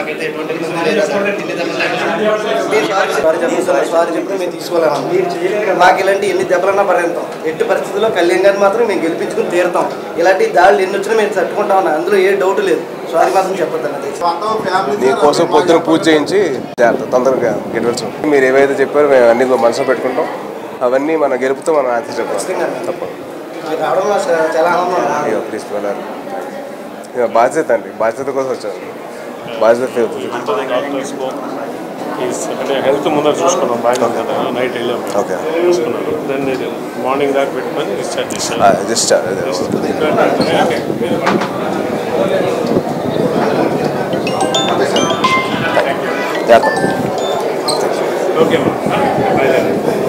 మాకైతే ఎటువంటి ఇబ్బంది లేదు సార్ ఎన్ని దెబ్బలు తగిలినా మీరు సారీ సారీ చెప్పండి సార్ సారీ చెప్పి మేము తీసుకోలేము మాకు ఇలాంటి ఎన్ని దెబ్బలన్నా పర్యంతం ఎట్టి పరిస్థితుల్లో కళ్యాణ్ గారిని మాత్రం మేము గెలిపించుకుని తీరుతాం ఇలాంటి దాడులు ఎన్ని వచ్చినా మేము తట్టుకుంటాం అన్న అందులో ఏ డౌట్ లేదు సారీ మాత్రం చెప్పొద్దు అన్నది నీకోసం పొద్దున పూజ చేయించి జాగ్రత్త తొందరగా గెలవచ్చు మీరు ఏవైతే చెప్పారో మేము అన్ని మనసులో పెట్టుకుంటాం అవన్నీ మన గెలుపుతో మనం ఆన్సర్ చెప్పాలి తప్పదు మీరు రావడం నాకు చా- చాలా ఆనందం ఉంది. అయ్యో ప్లీజ్ వెళ్ళారు ఇక బాధ్యత అండి బాధ్యత కోసం వచ్చాను బాధ్యత తెలుస్తుంది అంటే హెల్త్ ముందర చూసుకున్నాం బాగా ఉంది కదా నైట్ వెళ్ళాం ఓకే చూసుకున్నాను దెన్ మార్నింగ్ దాకా పెట్టుకొని డిశ్చార్జ్ చేశాను జస్ట్ అదే జాగ్రత్త ఓకే